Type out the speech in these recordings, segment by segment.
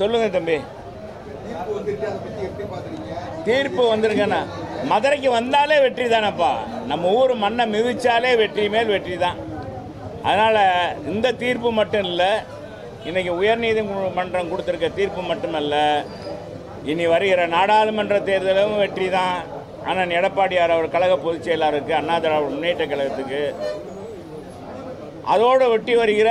சொல்லுங்க தம்பி தீர்ப்பு வந்துட்டு அதை பத்தி எப்படி பாக்குறீங்க தீர்ப்பு வந்திருக்கேண்ணா மதுரைக்கு வந்தாலே வெற்றி தானப்பா நம்ம ஊர் மண்ணை மிதிச்சாலே வெற்றி மேல் வெற்றி தான் அதனால் இந்த தீர்ப்பு மட்டும் இல்லை இன்றைக்கி உயர்நீதிமன்றம் கொடுத்துருக்க தீர்ப்பு மட்டுமல்ல இனி வருகிற நாடாளுமன்ற தேர்தலும் வெற்றி தான் ஆனால் எடப்பாடியார் அவர் கழக பொதுச் செயலாளருக்கு அண்ணா திராவிட முன்னேற்ற கழகத்துக்கு அதோடு வெட்டி வருகிற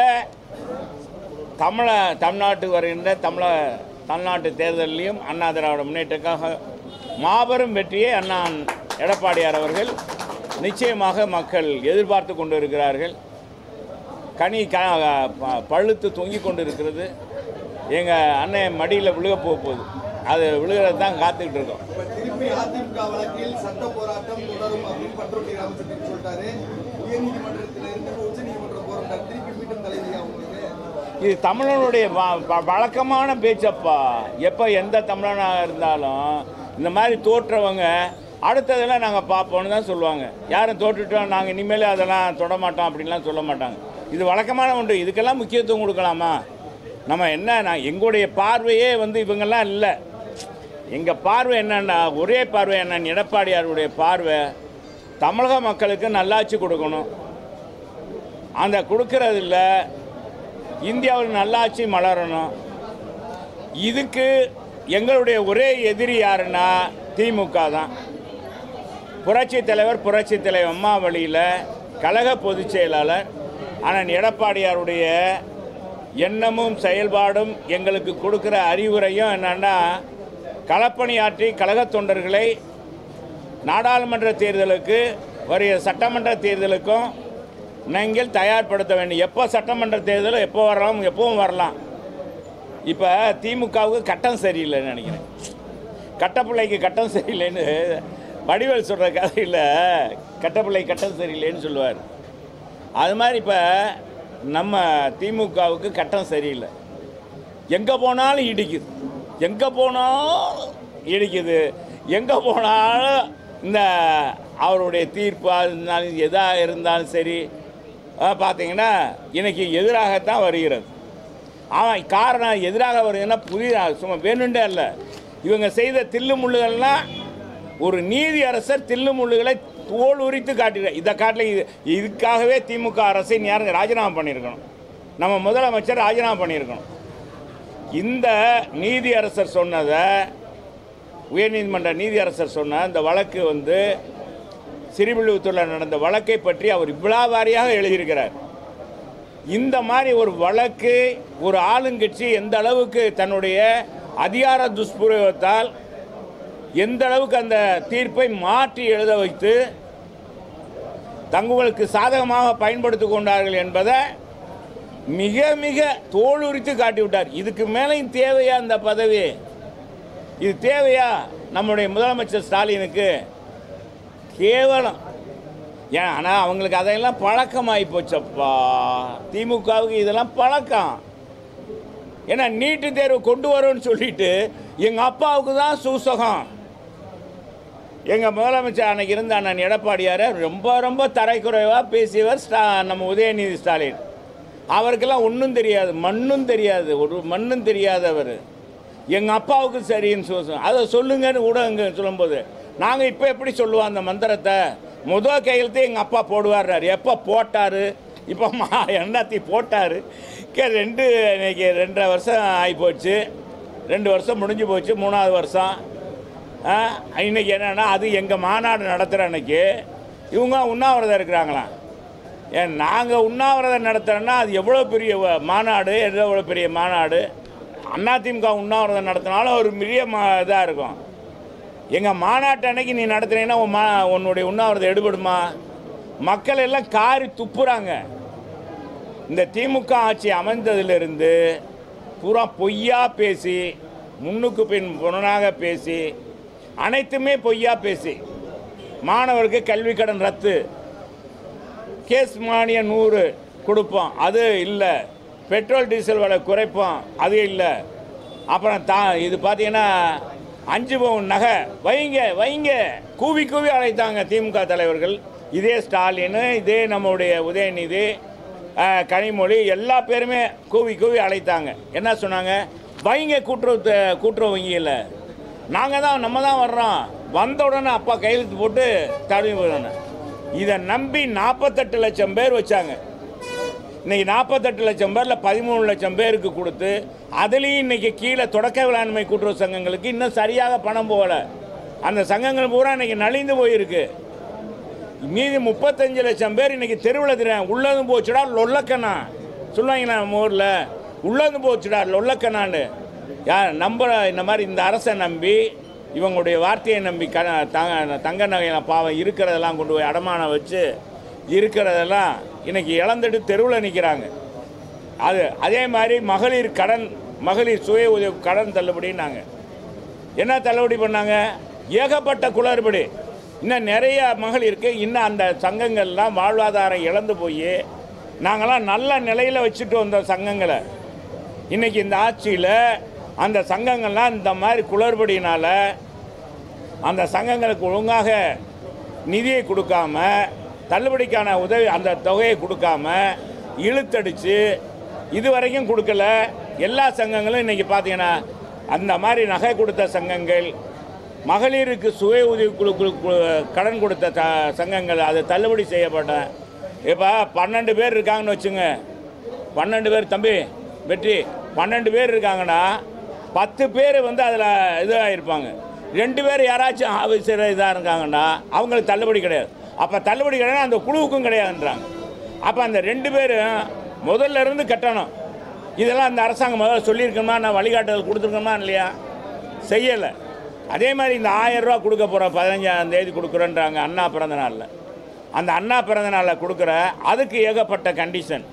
தமிழ தமிழ்நாட்டுக்கு வருகின்ற தமிழ தமிழ்நாட்டு தேர்தலிலையும் அண்ணா திராவிட முன்னேற்றக்காக மாபெரும் வெற்றியை அண்ணா எடப்பாடியார் அவர்கள் நிச்சயமாக மக்கள் எதிர்பார்த்து கொண்டு இருக்கிறார்கள் கனி க ப- பழுத்து தொங்கிக் கொண்டு இருக்கிறது எங்கள் அண்ணன் மடியில் விழுக போக போகுது அது விழுகிறது தான் காத்துக்கிட்டு இருக்கோம் இப்ப திருப்பி அதிமுக வழக்கில் சட்ட போராட்டம் தொடரும் அப்படின்னு பண்ருட்டி ராமச்சந்திரன் சொல்லிட்டாரு உயர்நீதிமன்றத்தில் இருந்து உச்ச நீதிமன்றம் போராட்டம் திருப்பி மீண்டும் தலைவி அவங்களுக்கு இது தமிழனுடைய வ- வ- வழக்கமான பேச்சப்பா எப்போ எந்த தமிழனாக இருந்தாலும் இந்த மாதிரி தோற்றவங்க அடுத்ததெல்லாம் நாங்கள் பார்ப்போம்னு தான் சொல்லுவாங்க யாரும் தோற்றுட்டோம் நாங்கள் இனிமேல் அதெல்லாம் தொட மாட்டோம் அப்படின்லாம் சொல்ல மாட்டாங்க இது வழக்கமான ஒன்று இதுக்கெல்லாம் முக்கியத்துவம் கொடுக்கலாமா நம்ம என்ன நான் எங்களுடைய பார்வையே வந்து இவங்கெல்லாம் இல்லை எங்கள் பார்வை என்னன்னா ஒரே பார்வை என்ன எடப்பாடியாருடைய பார்வை தமிழக மக்களுக்கு நல்லாட்சி கொடுக்கணும் அந்த கொடுக்கறதில்ல இந்தியாவில் நல்லாட்சி மலரணும் இதுக்கு எங்களுடைய ஒரே எதிரி யாருன்னா திமுக தான் புரட்சி தலைவர் புரட்சி தலைவர் அம்மா வழியில் கழக பொதுச் செயலாளர் அண்ணன் எடப்பாடியாருடைய எண்ணமும் செயல்பாடும் எங்களுக்கு கொடுக்குற அறிவுரையும் என்னன்னா களப்பணியாற்றி கழகத் தொண்டர்களை நாடாளுமன்ற தேர்தலுக்கு வருகிற சட்டமன்ற தேர்தலுக்கும் நீங்கள் தயார்படுத்த வேண்டும் எப்போ சட்டமன்ற தேர்தல் எப்போ வரலாம் எப்பவும் வரலாம் இப்போ திமுகவுக்கு கட்டம் சரியில்லைன்னு நினைக்கிறேன் கட்டப்பிள்ளைக்கு கட்டம் சரியில்லைன்னு வடிவேல் சொல்கிற கதையில் கட்டப்பிள்ளை கட்டம் சரியில்லைன்னு சொல்லுவார் அது மாதிரி இப்போ நம்ம திமுகவுக்கு கட்டம் சரியில்லை எங்கே போனாலும் இடிக்குது எங்கே போனாலும் இடிக்குது எங்கே போனாலும் இந்த அவருடைய தீர்ப்பாக இருந்தாலும் எதாக இருந்தாலும் சரி அஹ், பார்த்தீங்கன்னா இன்னைக்கு எதிராகத்தான் வருகிறது அவன் காரணம் எதிராக வருதுன்னா புதிய சும்மா வேணுண்டே இல்லை இவங்க செய்த தில்லு முள்ளுகள்லாம் ஒரு நீதி அரசர் தில்லு முள்ளுகளை தோல் உரித்து காட்டுகிறார் இதை காட்டில் இது இதுக்காகவே திமுக அரசை யாருங்க ராஜினாமா பண்ணியிருக்கணும் நம்ம முதலமைச்சர் ராஜினாமா பண்ணியிருக்கணும் இந்த நீதி அரசர் சொன்னதை உயர்நீதிமன்ற நீதி அரசர் சொன்ன இந்த வழக்கு வந்து சிறுவில்லுவத்தூரில் நடந்த வழக்கை பற்றி அவர் விழாவாரியாக எழுதியிருக்கிறார் இந்த மாதிரி ஒரு வழக்கு ஒரு ஆளுங்கட்சி எந்த அளவுக்கு தன்னுடைய அதிகார துஷ்பிரயோகத்தால் எந்த அளவுக்கு அந்த தீர்ப்பை மாற்றி எழுத வைத்து தங்களுக்கு சாதகமாக பயன்படுத்தி கொண்டார்கள் என்பதை மிக மிக தோலுரித்து காட்டிவிட்டார் இதுக்கு மேலேயும் தேவையா அந்த பதவி இது தேவையா நம்முடைய முதலமைச்சர் ஸ்டாலினுக்கு கேவலம் ஏன் ஆனால் அவங்களுக்கு அதையெல்லாம் பழக்கமாகி போச்சப்பா திமுகவுக்கு இதெல்லாம் பழக்கம் ஏன்னா நீட்டு தேர்வு கொண்டு வரோன்னு சொல்லிட்டு எங்கள் அப்பாவுக்கு தான் சூசகம் எங்கள் முதலமைச்சர் அன்னைக்கு இருந்த அண்ணன் எடப்பாடியார் ரொம்ப ரொம்ப தரைக்குறைவாக பேசியவர் ஸ்டா நம்ம உதயநிதி ஸ்டாலின் அவருக்கெல்லாம் ஒன்றும் தெரியாது மண்ணும் தெரியாது ஒரு மண்ணும் தெரியாதவர் எங்கள் அப்பாவுக்கு சரின்னு சூசகம் அதை சொல்லுங்கன்னு ஊடகங்க சொல்லும்போது நாங்கள் இப்போ எப்படி சொல்லுவோம் அந்த மந்திரத்தை முதல் கையெழுத்து எங்கள் அப்பா போடுவார்றாரு எப்போ போட்டார் இப்போ மா எண்ணாத்தி போட்டார் கே ரெண்டு இன்னைக்கு ரெண்டரை வருஷம் ஆகிப்போச்சு ரெண்டு வருஷம் முடிஞ்சு போச்சு மூணாவது வருஷம் ஆ, இன்னைக்கு என்னன்னா அது எங்கள் மாநாடு நடத்துகிற அன்னைக்கு இவங்க உண்ணாவிரதம் இருக்கிறாங்களாம் ஏன் நாங்கள் உண்ணாவிரதம் நடத்துகிறோன்னா அது எவ்வளோ பெரிய வ- மாநாடு எவ்வளோ பெரிய மாநாடு அதிமுக உண்ணாவிரதம் நடத்தினாலும் ஒரு பெரிய மா இதாக இருக்கும் எங்கள் மாநாட்டு அன்னைக்கு நீ நடத்துனீங்கன்னா உன் மா உன்னுடைய உண்ணாவிரதம் எடுபடுமா மக்கள் எல்லாம் காரி துப்புறாங்க இந்த திமுக ஆட்சி அமைந்ததிலிருந்து பூரா பொய்யா பேசி முன்னுக்கு பின் புறனாக பேசி அனைத்துமே பொய்யா பேசி மாணவருக்கு கல்வி கடன் ரத்து கேஸ் மானியம் நூறு கொடுப்போம் அது இல்லை பெட்ரோல் டீசல் விலை குறைப்போம் அது இல்லை அப்புறம் தா இது பார்த்தீங்கன்னா அஞ்சு பவுன் நகை வைங்க வைங்க கூவி கூவி அழைத்தாங்க திமுக தலைவர்கள் இதே ஸ்டாலின் இதே நம்முடைய உதயநிதி அஹ், கனிமொழி எல்லா பேருமே கூவி கூவி அழைத்தாங்க என்ன சொன்னாங்க வைங்க கூட்டுறவு த- கூட்டுறவு வங்கியில் நாங்கள் தான் நம்ம தான் வர்றோம் வந்த உடனே அப்பா கையெழுத்து போட்டு தடவி விடணும் இதை நம்பி நாற்பத்தெட்டு லட்சம் பேர் வச்சாங்க இன்னைக்கு நாற்பத்தெட்டு லட்சம் பேரில் பதிமூணு லட்சம் பேருக்கு கொடுத்து அதுலேயும் இன்னைக்கு கீழே தொடக்க வேளாண்மை கூட்டுறவு சங்கங்களுக்கு இன்னும் சரியாக பணம் போகல அந்த சங்கங்கள் பூரா இன்னைக்கு நலிந்து போயிருக்கு மீதி முப்பத்தஞ்சு லட்சம் பேர் இன்னைக்கு தெருவில் திறன் உள்ளதும் போச்சுடா லொல்லக்கண்ணா சொல்லுவாங்களா நம்ம ஊரில் உள்ளதும் போச்சுடா லொல்லக்கண்ணான்னு யார் நம்ப இந்த மாதிரி இந்த அரசை நம்பி இவங்களுடைய வார்த்தையை நம்பி க தங்க தங்க நகையில் பாவம் இருக்கிறதெல்லாம் கொண்டு போய் அடமானம் வச்சு இருக்கிறதெல்லாம் இன்னைக்கு இழந்துட்டு தெருவில் நிற்கிறாங்க அது அதே மாதிரி மகளிர் கடன் மகளிர் சுய உதவி கடன் தள்ளுபடினாங்க என்ன தள்ளுபடி பண்ணாங்க ஏகப்பட்ட குளறுபடி இன்னும் நிறைய மகளிருக்கு இன்னும் அந்த சங்கங்கள்லாம் வாழ்வாதாரம் இழந்து போய் நாங்களாம் நல்ல நிலையில் வச்சுட்டு வந்த சங்கங்களை இன்னைக்கு இந்த ஆட்சியில் அந்த சங்கங்கள்லாம் இந்த மாதிரி குளறுபடியினால் அந்த சங்கங்களுக்கு ஒழுங்காக நிதியை கொடுக்காம தள்ளுபடிக்கான உதவி அந்த தொகையை கொடுக்காம இழுத்தடிச்சு இது வரைக்கும் கொடுக்கல எல்லா சங்கங்களும் இன்றைக்கி பார்த்தீங்கன்னா அந்த மாதிரி நகை கொடுத்த சங்கங்கள் மகளிருக்கு சுய உதவி குழு குழு குழு கடன் கொடுத்த த சங்கங்கள் அது தள்ளுபடி செய்யப்பட்ட இப்போ பன்னெண்டு பேர் இருக்காங்கன்னு வச்சுங்க பன்னெண்டு பேர் தம்பி வெற்றி பன்னெண்டு பேர் இருக்காங்கன்னா பத்து பேர் வந்து அதில் இதாக இருப்பாங்க ரெண்டு பேர் யாராச்சும் ஆஃபீஸர் இதாக இருக்காங்கன்னா அவங்களுக்கு தள்ளுபடி கிடையாது அப்போ தள்ளுபடி கிடையாது அந்த குழுவுக்கும் கிடையாதுன்றாங்க அப்போ அந்த ரெண்டு பேரும் முதல்ல இருந்து கட்டணும் இதெல்லாம் அந்த அரசாங்கம் முதல்ல சொல்லியிருக்கோமா நான் வழிகாட்டுதல் கொடுத்துருக்கோமா இல்லையா செய்யலை அதே மாதிரி இந்த ஆயிரம் ரூபா கொடுக்க போகிறோம் பதினஞ்சாம் தேதி கொடுக்குறோன்றாங்க அண்ணா பிறந்த நாளில் அந்த அண்ணா பிறந்த நாளில் கொடுக்குற அதுக்கு ஏகப்பட்ட கண்டிஷன்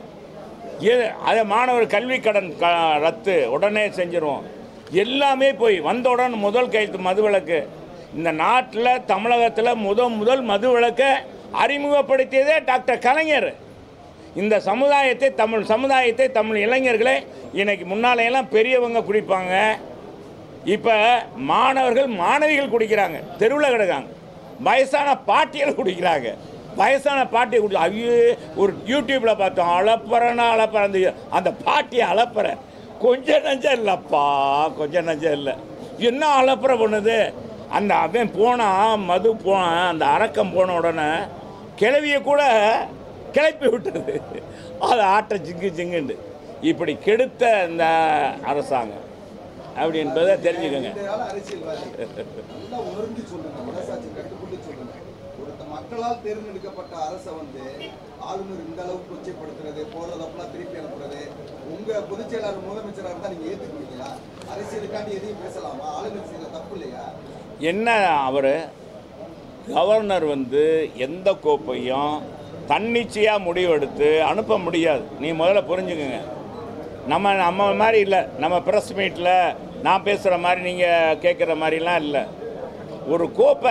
ஏ அதை மாணவர் கல்வி கடன் க ரத்து உடனே செஞ்சிருவோம் எல்லாமே போய் வந்த உடனே முதல் கையெழுத்து மதுவிலக்கு இந்த நாட்டில் தமிழகத்தில் முதல் முதல் மதுவிலக்கை அறிமுகப்படுத்தியதே டாக்டர் கலைஞர் இந்த சமுதாயத்தை தமிழ் சமுதாயத்தை தமிழ் இளைஞர்களை இன்னைக்கு முன்னாலையெல்லாம் பெரியவங்க குடிப்பாங்க இப்போ மாணவர்கள் மாணவிகள் குடிக்கிறாங்க தெருவில் கிடக்காங்க வயசான பாட்டிகள் குடிக்கிறாங்க வயசான பாட்டியை குடி ஐயோ ஒரு யூடியூப்பில் பார்த்தோம் அளப்பறனா அளப்பற அந்த அந்த பாட்டியை அளப்பற கொஞ்சம் நஞ்சம் இல்லைப்பா கொஞ்சம் நஞ்சம் இல்லை என்ன அளப்பற பண்ணுது அந்த அவன் போனான் மது போனான் அந்த அரக்கம் போன உடனே கிளவியை கூட கிளப்பி விட்டுறது அது ஆட்ட ஜிங்கு ஜிங்குண்டு இப்படி கெடுத்த இந்த அரசாங்கம் அப்படி என்பதை தெரிஞ்சுக்கோங்க இந்த கால அரசியல்வாதி நல்லா உணர்ந்து சொல்லுங்க மனசாட்சி கட்டுப்பட்டு சொல்லுங்க ஒரு த- மக்களால் தேர்ந்தெடுக்கப்பட்ட அரசை வந்து ஆளுநர் இந்த அளவுக்கு கொச்சைப்படுத்துறது போறதப்பெல்லாம் திருப்பி அனுப்புறது உங்க பொதுச் செயலாளர் முதலமைச்சரா இருந்தா நீங்க ஏத்துக்குவீங்களா அரசியலுக்காண்டி எதையும் பேசலாமா ஆளுநர் செய்த தப்பு இல்லையா என்ன அவர் கவர்னர் வந்து எந்த கோப்பையும் தன்னிச்சையாக முடிவெடுத்து அனுப்ப முடியாது நீ முதல்ல புரிஞ்சுக்கங்க நம்ம நம்ம மாதிரி இல்லை நம்ம ப்ரெஸ் மீட்டில் நான் பேசுகிற மாதிரி நீங்கள் கேட்குற மாதிரிலாம் இல்லை ஒரு கோப்பை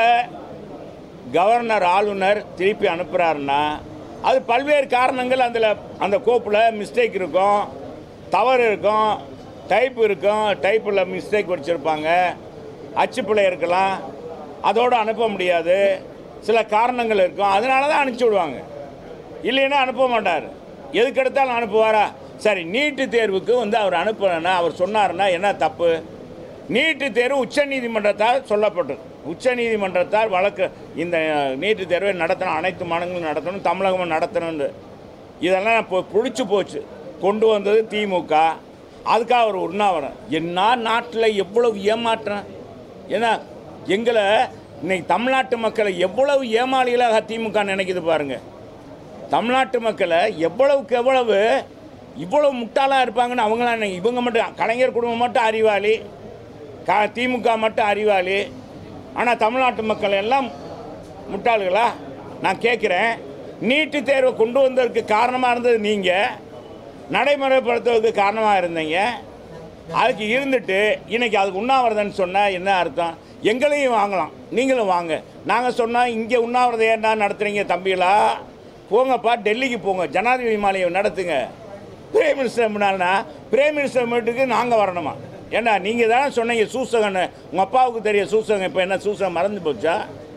கவர்னர் ஆளுநர் திருப்பி அனுப்புகிறாருன்னா அது பல்வேறு காரணங்கள் அதில் அந்த கோப்பில் மிஸ்டேக் இருக்கும் தவறு இருக்கும் டைப் இருக்கும் டைப்பில் மிஸ்டேக் வச்சுருப்பாங்க அச்சுப்பிழை இருக்கலாம் அதோடு அனுப்ப முடியாது சில காரணங்கள் இருக்கும் அதனால தான் அனுப்பிச்சி விடுவாங்க இல்லைன்னா அனுப்ப மாட்டார் எதுக்கு எடுத்தாலும் அனுப்புவாரா சரி நீட்டு தேர்வுக்கு வந்து அவர் அனுப்பலைன்னா அவர் சொன்னாருன்னா என்ன தப்பு நீட்டு தேர்வு உச்சநீதிமன்றத்தால் சொல்லப்பட்டது உச்சநீதிமன்றத்தால் வழக்கு இந்த நீட்டு தேர்வை நடத்தணும் அனைத்து மாநிலங்களும் நடத்தணும் தமிழகமும் நடத்தணும்னு இதெல்லாம் இப்போ புளிச்சு போச்சு கொண்டு வந்தது திமுக அதுக்காக ஒரு உண்ணாவிரம் என்ன நாட்டில் எவ்வளவு ஏமாற்றம் ஏன்னா எங்களை இன்னைக்கு தமிழ்நாட்டு மக்களை எவ்வளவு ஏமாளிகளாக திமுக நினைக்குது பாருங்க தமிழ்நாட்டு மக்களை எவ்வளவுக்கு எவ்வளவு இவ்வளவு முட்டாளாக இருப்பாங்கன்னு அவங்களாம் நினை- இவங்க மட்டும் கலைஞர் குடும்பம் மட்டும் அறிவாளி க திமுக மட்டும் அறிவாளி ஆனால் தமிழ்நாட்டு மக்கள் எல்லாம் முட்டாள்களா நான் கேட்குறேன் நீட்டு தேர்வை கொண்டு வந்ததற்கு காரணமாக இருந்தது நீங்கள் நடைமுறைப்படுத்துவதற்கு காரணமாக இருந்தீங்க அதுக்கு இருந்துட்டு இன்னைக்கு அதுக்கு உண்ணாவிரதம்னு சொன்னால் என்ன அர்த்தம் எங்களையும் வாங்கலாம் நீங்களும் வாங்க நாங்கள் சொன்னால் இங்கே உண்ணாவிரதம் ஏன்டா நடத்துகிறீங்க தம்பிகளா போங்கப்பா டெல்லிக்கு போங்க ஜனாதிபதி மாலையை நடத்துங்க பிரைம் மினிஸ்டர் முன்னால்னா பிரைம் மினிஸ்டர் மீட்டுக்கு நாங்கள் வரணுமா ஏண்டா நீங்கள் தானே சொன்னீங்க சூசகன்னு உங்கள் அப்பாவுக்கு தெரிய சூசகம் இப்போ என்ன சூசகம் மறந்து போச்சா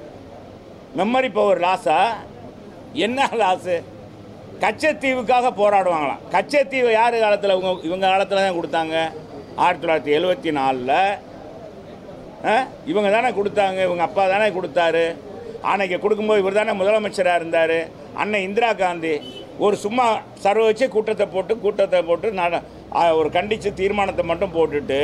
மெமரி பவர் லாஸா என்ன லாஸு கச்சத்தீவுக்காக போராடுவாங்களாம் கச்சத்தீவு யார் காலத்தில் இவங்க இவங்க காலத்தில் தான் கொடுத்தாங்க ஆயிரத்தி தொள்ளாயிரத்தி எழுபத்தி நாலில் இவங்க தானே கொடுத்தாங்க இவங்க அப்பா தானே கொடுத்தாரு அன்னைக்கு கொடுக்கும்போது இவர் தானே முதலமைச்சராக இருந்தார் அண்ணன் இந்திரா காந்தி ஒரு சும்மா சர்வ வச்சு கூட்டத்தை போட்டு கூட்டத்தை போட்டு நட ஆ, ஒரு கண்டித்து தீர்மானத்தை மட்டும் போட்டுட்டு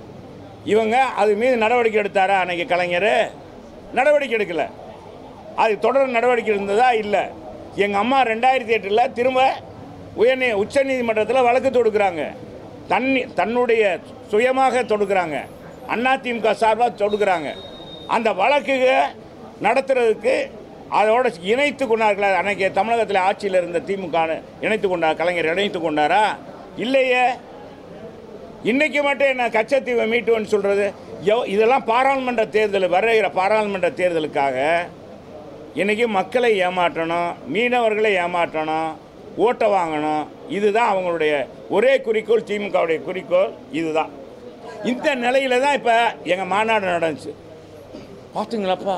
இவங்க அது மீது நடவடிக்கை எடுத்தாரா அன்னைக்கு கலைஞர் நடவடிக்கை எடுக்கலை அது தொடர் நடவடிக்கை இருந்ததா இல்லை எங்கள் அம்மா ரெண்டாயிரத்தி எட்டில் திரும்ப உயர்நீ உச்சநீதிமன்றத்தில் வழக்கு தொடுக்கிறாங்க தன்னி தன்னுடைய சுயமாக தொடுக்கிறாங்க அதிமுக சார்பாக தொடுக்கிறாங்க அந்த வழக்குக நடத்துறதுக்கு அதோட இணைத்து கொண்டார்களா அன்னைக்கு தமிழகத்தில் ஆட்சியில் இருந்த திமுக இணைத்து கொண்டார் கலைஞர் இணைத்து கொண்டாரா இல்லையே இன்னைக்கு மட்டும் என்ன கச்சத்தீவை மீட்டுவன்னு சொல்கிறது எவ் இதெல்லாம் பாராளுமன்ற தேர்தல் வருகிற பாராளுமன்ற தேர்தலுக்காக இன்றைக்கி மக்களை ஏமாற்றணும் மீனவர்களை ஏமாற்றணும் ஓட்டை வாங்கணும் இதுதான் அவங்களுடைய ஒரே குறிக்கோள் திமுகவுடைய குறிக்கோள் இதுதான் இந்த நிலையில தான் இப்போ எங்கள் மாநாடு நடந்துச்சு பார்த்தீங்களாப்பா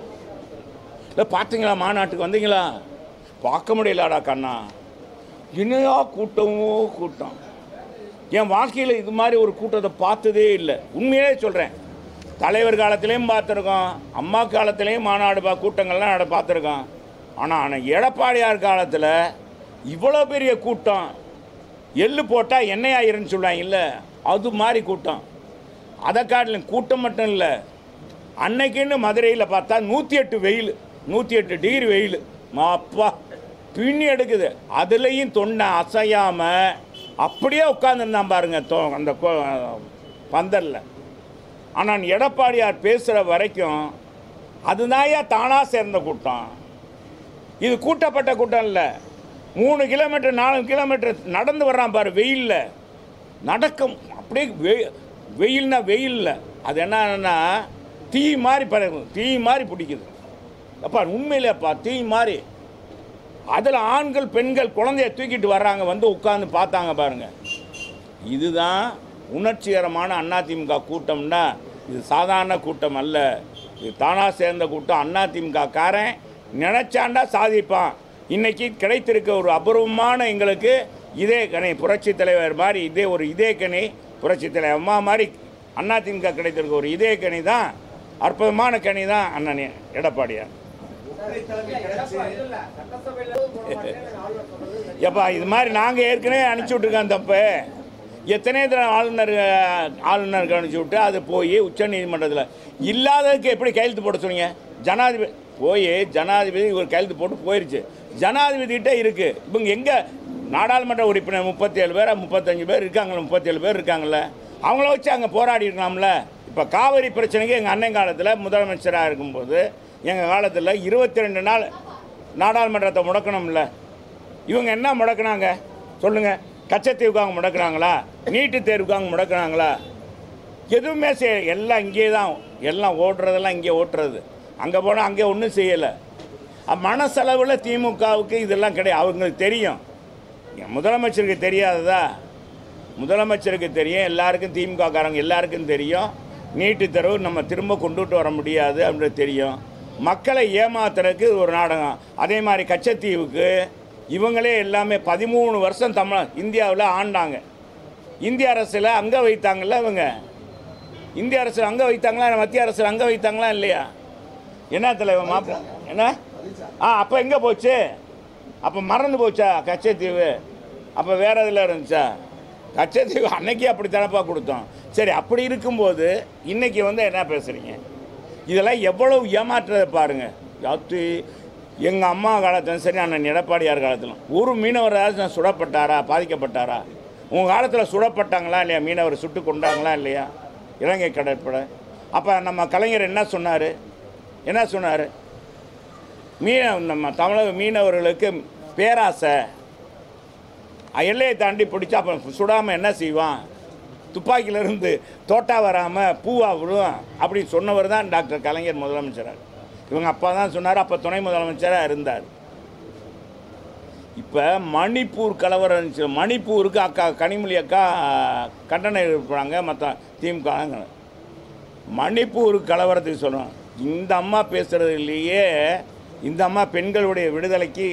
இல்லை பார்த்தீங்களா மாநாட்டுக்கு வந்தீங்களா பார்க்க முடியலடா கண்ணா என்னையா கூட்டமோ கூட்டம் என் வாழ்க்கையில் இது மாதிரி ஒரு கூட்டத்தை பார்த்ததே இல்லை உண்மையிலே சொல்கிறேன் தலைவர் காலத்திலையும் பார்த்துருக்கோம் அம்மா காலத்திலையும் மாநாடு பா கூட்டங்கள்லாம் நட பார்த்துருக்கோம் ஆனால் ஆனால் எடப்பாடியார் காலத்தில் இவ்வளோ பெரிய கூட்டம் எள்ளு போட்டால் எண்ணெய் ஆயிருன்னு சொல்லுவாங்க இல்லை அது மாதிரி கூட்டம் அதை காட்டிலும் கூட்டம் மட்டும் இல்லை அன்னைக்குன்னு மதுரையில் பார்த்தா நூற்றி எட்டு வெயில் நூற்றி எட்டு டிகிரி வெயில் அப்பா பின்னி எடுக்குது அதுலேயும் தொண்டை அசையாமல் அப்படியே உட்காந்துருந்தான் பாருங்க தோ அந்த கோ- பந்தலில் ஆனால் எடப்பாடியார் பேசுகிற வரைக்கும் அதுதான்யா தானாக சேர்ந்த கூட்டம் இது கூட்டப்பட்ட கூட்டம் இல்லை மூணு கிலோமீட்டர் நாலு கிலோமீட்டர் நடந்து வர்றான் பாரு வெயிலில் நடக்கும் அப்படியே வெ வெயில்னா வெயிலில் அது என்னன்னா தீ மாதிரி பறக்கும் தீ மாதிரி பிடிக்குது அப்பா உண்மையிலேப்பா தீ மாதிரி அதில் ஆண்கள் பெண்கள் குழந்தைய தூக்கிட்டு வர்றாங்க வந்து உட்காந்து பார்த்தாங்க பாருங்க இதுதான் உணர்ச்சிகரமான அதிமுக கூட்டம்னா இது சாதாரண கூட்டம் அல்ல இது தானாக சேர்ந்த கூட்டம் அதிமுக காரன் நினைச்சாண்டா சாதிப்பான் இன்னைக்கு கிடைத்திருக்க ஒரு அபூர்வமான எங்களுக்கு இதே கனி புரட்சி தலைவர் மாதிரி இதே ஒரு இதே கனி புரட்சி தலைவர் அம்மா மாதிரி அதிமுக கிடைத்திருக்க ஒரு இதே கனி தான் அற்புதமான கனி தான் அண்ணன் எடப்பாடியார் ஒற்றை தலைமை கிடைச்சு எப்பா இது மாதிரி நாங்கள் ஏற்கனவே அனுப்பிச்சி விட்ருக்கோம் தப்பு எத்தனை தடவை ஆளுநர் ஆளுநருக்கு அனுப்பிச்சி விட்டு அது போய் உச்சநீதிமன்றத்தில் இல்லாததுக்கு எப்படி கையெழுத்து போட சொன்னீங்க ஜனாதிபதி போய் ஜனாதிபதி ஒரு கையெழுத்து போட்டு போயிருச்சு ஜனாதிபதிகிட்ட இருக்குது இவங்க எங்கே நாடாளுமன்ற உறுப்பினர் முப்பத்தேழு பேர் முப்பத்தஞ்சு பேர் இருக்காங்களே முப்பத்தேழு பேர் இருக்காங்கல்ல அவங்கள வச்சு அங்கே போராடி இருக்கலாம்ல இப்போ காவிரி பிரச்சனைக்கு எங்கள் அண்ணன் காலத்தில் முதலமைச்சராக இருக்கும்போது எங்கள் காலத்தில் இருபத்தி ரெண்டு நாள் நாடாளுமன்றத்தை முடக்கணும்ல இவங்க என்ன முடக்குனாங்க சொல்லுங்க கச்சத்தீவுக்கு அவங்க முடக்குறாங்களா நீட்டு தேர்வுக்கு அவங்க முடக்குறாங்களா எதுவுமே செய்ய எல்லாம் இங்கே தான் எல்லாம் ஓடுறதெல்லாம் இங்கே ஓட்டுறது அங்கே போனால் அங்கே ஒன்றும் செய்யலை மனசளவில் திமுகவுக்கு இதெல்லாம் கிடையாது அவங்களுக்கு தெரியும் என் முதலமைச்சருக்கு தெரியாததா முதலமைச்சருக்கு தெரியும் எல்லாருக்கும் திமுக காரங்க எல்லாருக்கும் தெரியும் நீட்டு தேர்வு நம்ம திரும்ப கொண்டுட்டு வர முடியாது அப்படின்னு தெரியும் மக்களை ஏமாத்துறதுக்கு இது ஒரு நாடகம் அதே மாதிரி கச்சத்தீவுக்கு இவங்களே எல்லாமே பதிமூணு வருஷம் தமிழ் இந்தியாவில் ஆண்டாங்க இந்திய அரசில் அங்கே வைத்தாங்கல்ல இவங்க இந்திய அரசு அங்கே வைத்தாங்களா இல்ல மத்திய அரசு அங்கே வைத்தாங்களா இல்லையா என்ன தலைவர் மாப்பிள்ள என்ன ஆ அப்போ எங்கே போச்சு அப்போ மறந்து போச்சா கச்சத்தீவு அப்போ வேற இதில் இருந்துச்சா கச்சத்தீவு அன்னைக்கே அப்படி தானப்பா கொடுத்தோம் சரி அப்படி இருக்கும்போது இன்னைக்கு வந்து என்ன பேசுகிறீங்க இதெல்லாம் எவ்வளவு ஏமாற்றுறதை பாருங்கள் யாத்து எங்கள் அம்மா காலத்திலும் சரி அண்ணன் எடப்பாடியார் காலத்திலும் ஒரு மீனவராக சுடப்பட்டாரா பாதிக்கப்பட்டாரா உங்கள் காலத்தில் சுடப்பட்டாங்களா இல்லையா மீனவர் சுட்டு கொண்டாங்களா இல்லையா இலங்கை கடற்படை அப்போ நம்ம கலைஞர் என்ன சொன்னார் என்ன சொன்னார் மீன நம்ம தமிழக மீனவர்களுக்கு பேராசை அஹ் எல்லையை தாண்டி பிடிச்சா அப்போ சுடாமல் என்ன செய்வான் துப்பாக்கியிலேருந்து தோட்டா வராமல் பூவா விடும் அப்படி சொன்னவர் தான் டாக்டர் கலைஞர் முதலமைச்சராக இவங்க அப்பா தான் சொன்னார் அப்போ துணை முதலமைச்சராக இருந்தார் இப்போ மணிப்பூர் கலவரம் இருந்துச்சு மணிப்பூருக்கு அக்கா கனிமொழி அக்கா கண்டனம் எழுப்புறாங்க மற்ற திமுக மணிப்பூர் கலவரத்துக்கு சொல்லணும் இந்த அம்மா பேசுகிறதுலேயே இந்த அம்மா பெண்களுடைய விடுதலைக்கு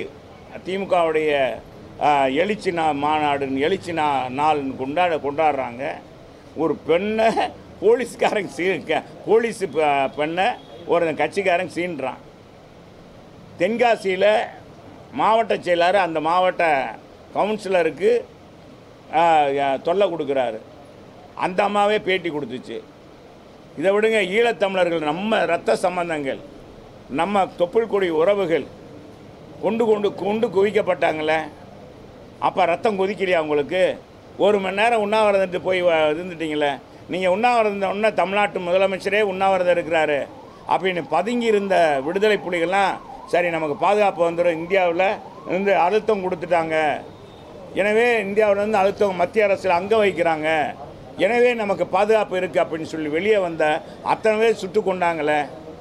திமுகவுடைய எழுச்சி நா மாநாடு எழுச்சி நா நாள் கொண்டாட கொண்டாடுறாங்க ஒரு பெண்ணை போலீஸ்காரங்க சீ க- போலீஸ் ப- பெண்ணை ஒரு கட்சிக்காரங்க சீண்டுறான் தென்காசியில் மாவட்ட செயலாளர் அந்த மாவட்ட கவுன்சிலருக்கு ஆ, ஆ, தொல்லை கொடுக்குறாரு அந்த அம்மாவே பேட்டி கொடுத்துச்சு இதை விடுங்க ஈழத்தமிழர்கள் நம்ம ரத்த சம்பந்தங்கள் நம்ம தொப்புள் கொடி உறவுகள் கொண்டு கொண்டு கொண்டு குவிக்கப்பட்டாங்களே அப்போ ரத்தம் கொதிக்கலையா உங்களுக்கு ஒரு மணி நேரம் உண்ணாவிரதத்து போய் வ- இருந்துட்டீங்களே நீங்கள் உண்ணாவிரதம் உடனே தமிழ்நாட்டு முதலமைச்சரே உண்ணாவிரதம் இருக்கிறாரு அப்படின்னு பதுங்கி இருந்த விடுதலை புலிகள்லாம் சரி நமக்கு பாதுகாப்பு வந்துடும் இந்தியாவில் இருந்து அழுத்தம் கொடுத்துட்டாங்க எனவே இந்தியாவிலேருந்து அழுத்தம் மத்திய அரசில் அங்கே வைக்கிறாங்க எனவே நமக்கு பாதுகாப்பு இருக்குது அப்படின்னு சொல்லி வெளியே வந்த அத்தனை பேர் சுட்டு கொண்டாங்களே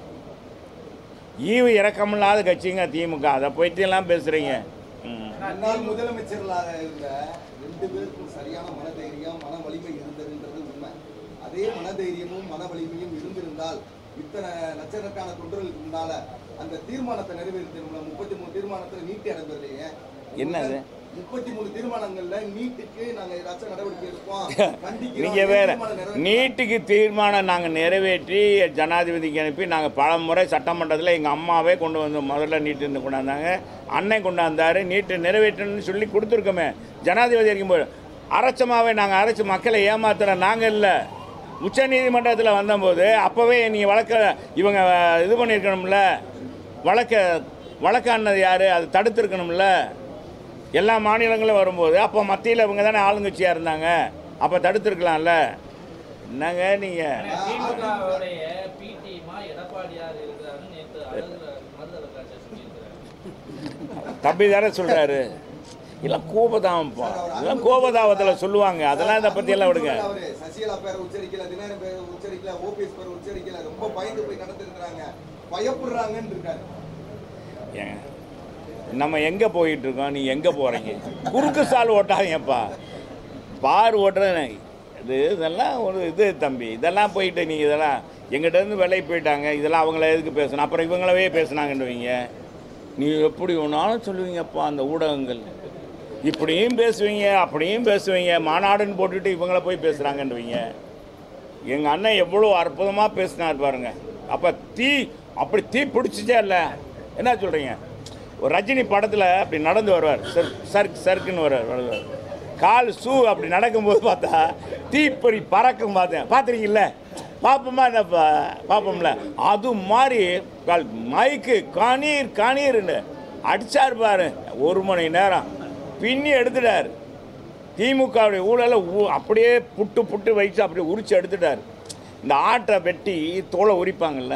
ஈவு இறக்கமில்லாத கட்சிங்க திமுக அதை போயிட்டு எல்லாம் பேசுகிறீங்க ம் முன்னாள் முதலமைச்சர்களாக இருந்த ரெண்டு பேருக்கும் சரியான மனதைரியம் மன வலிமை இருந்ததுன்றது உண்மை அதே மனதைரியமும் மன வலிமையும் இருந்திருந்தால் இத்தனை லட்சக்கணக்கான தொண்டர்களுக்கு முன்னால அந்த தீர்மானத்தை நிறைவேற்றினோம்ல முப்பத்தி மூணு தீர்மானத்துல நீட்டு இடம்பெறலையே என்னது? முப்பத்தி மூணு தீர்மானங்கள்ல நீட்டுக்கு நாங்க ஏதாச்சும் நடவடிக்கை எடுப்போம் கண்டிக்கிறோம். நீங்கள் வேற தீர்மானம் நிறைவேற்றலாம். நீட்டுக்கு தீர்மானம் நாங்கள் நிறைவேற்றி ஜனாதிபதிக்கு அனுப்பி நாங்கள் பல முறை சட்டமன்றத்தில் எங்கள் அம்மாவே கொண்டு வந்து முதல்ல நீட்டு இருந்து கொண்டாந்தாங்க அண்ணன் கொண்டாந்தார் நீட்டு நிறைவேற்றணும்னு சொல்லி கொடுத்துருக்கோமே ஜனாதிபதி இருக்கும்போது அரைச்சமாவே நாங்கள் அரைச்சி மக்களை ஏமாத்துற நாங்கள் இல்லை உச்ச நீதிமன்றத்தில் வந்தபோது அப்போவே நீங்கள் வழக்க இவங்க இது பண்ணியிருக்கணும்ல வழக்க வழக்கானது யார் அது தடுத்திருக்கணும்ல எல்லா மாநிலங்களும் வரும்போது அப்போ மத்தியில் இவங்க தானே ஆளுங்கட்சியாக இருந்தாங்க அப்போ தடுத்துருக்கலாம்ல என்னங்க நீங்கள் திமுகவுடைய பிடிமா எடப்பாடியார் இருக்கிறாருன்னு நேற்று அழகு மருதவக்காட்சி சொல்லியிருக்கிறார் தம்பி தானே சொல்கிறாரு எல்லாம் கோபதாமப்பா இதெல்லாம் கோபதாபத்தில் சொல்லுவாங்க அதெல்லாம் இதை பற்றியெல்லாம் விடுங்க அவரு சசிகலா பேரை உச்சரிக்கல தினகரன் பேரை உச்சரிக்கல ஓபிஎஸ் பேரை உச்சரிக்கல ரொம்ப பயந்து போய் நடத்திருக்கிறாங்க பயப்படுறாங்கன்னு இருக்காரு ஏங்க நம்ம எங்கே போயிட்டு இருக்கோம் நீ எங்கே போகிறீங்க குறுக்கு சால் ஓட்டாதீங்கப்பா பார் ஓட்டுறது இது இதெல்லாம் ஒரு இது தம்பி இதெல்லாம் போயிட்டு நீங்கள் இதெல்லாம் எங்கிட்ட இருந்து விலைக்கு போயிட்டாங்க இதெல்லாம் அவங்கள எதுக்கு பேசணும் அப்புறம் இவங்களவே பேசுனாங்கன்னுவீங்க நீ எப்படி வேணாலும் சொல்லுவீங்கப்பா அந்த ஊடகங்கள் இப்படியும் பேசுவீங்க அப்படியும் பேசுவீங்க மாநாடுன்னு போட்டுட்டு இவங்கள போய் பேசுகிறாங்கன்னுவீங்க எங்கள் அண்ணன் எவ்வளோ அற்புதமாக பேசினார் பாருங்க அப்போ தீ அப்படி தீ பிடிச்சிச்சே இல்லை என்ன சொல்கிறீங்க ஒரு ரஜினி படத்தில் அப்படி நடந்து வருவார் சர் சர்க் சர்க்குன்னு வருவார் வருவார் கால் ஷூ அப்படி நடக்கும்போது பார்த்தா தீப்பொறி பறக்கும் பார்த்தேன் பார்த்துருக்கீங்கள பார்ப்போமா என்னப்பா பார்ப்போம்ல அது மாதிரி கால் மைக்கு காணீர் காணீர்னு அடிச்சார் பாரு ஒரு மணி நேரம் பின்னி எடுத்துட்டார் திமுகவுடைய ஊழலை ஊ- அப்படியே புட்டு புட்டு வச்சு அப்படியே உரிச்சு எடுத்துட்டார் இந்த ஆட்டை வெட்டி தோலை உரிப்பாங்கல்ல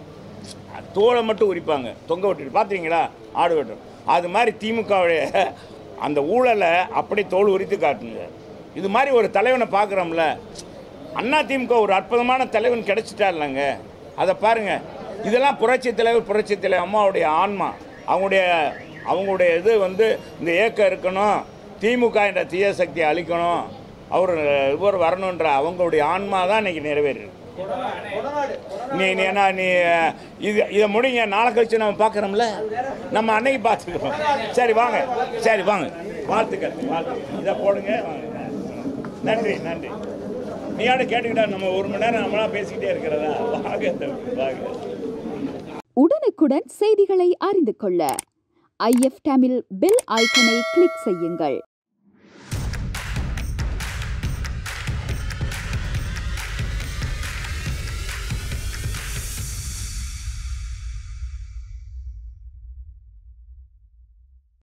தோலை மட்டும் உரிப்பாங்க தொங்க விட்டுட்டு பார்த்துறீங்களா ஆடு வெட்டும் அது மாதிரி திமுகவுடைய அந்த ஊழலை அப்படியே தோல் உரித்து காட்டுங்க இது மாதிரி ஒரு தலைவனை பார்க்குறோம்ல அண்ணா திமுக ஒரு அற்புதமான தலைவன் கிடைச்சிட்டா இல்லைங்க அதை பாருங்க இதெல்லாம் புரட்சி தலைவர் புரட்சி தலைவர் அம்மாவுடைய ஆன்மா அவங்களுடைய அவங்களுடைய இது வந்து இந்த ஏக்கம் இருக்கணும் திமுக என்ற தீய சக்தியை அழிக்கணும் அவர் இவர் வரணுன்ற அவங்களுடைய ஆன்மா தான் இன்னைக்கு நிறைவேறிருக்கு நீ நீ என்ன நீ இது இதை முடிங்க நாளை கழிச்சு நம்ம பார்க்குறோம்ல நம்ம அன்னைக்கு பார்த்துக்கிறோம் சரி வாங்க சரி வாங்க வாழ்த்துக்கள் வாழ்த்துக்கள் இதை போடுங்க வாங்க நன்றி நன்றி நீயாட கேட்டுக்கிட்டா நம்ம ஒரு மணி நேரம் நம்மளாம் பேசிக்கிட்டே இருக்கிறதா வாங்க தம்பி வாங்க உடனுக்குடன் செய்திகளை அறிந்து கொள்ள ஐஎஃப் தமிழ் பெல் ஐக்கனை கிளிக் செய்யுங்கள்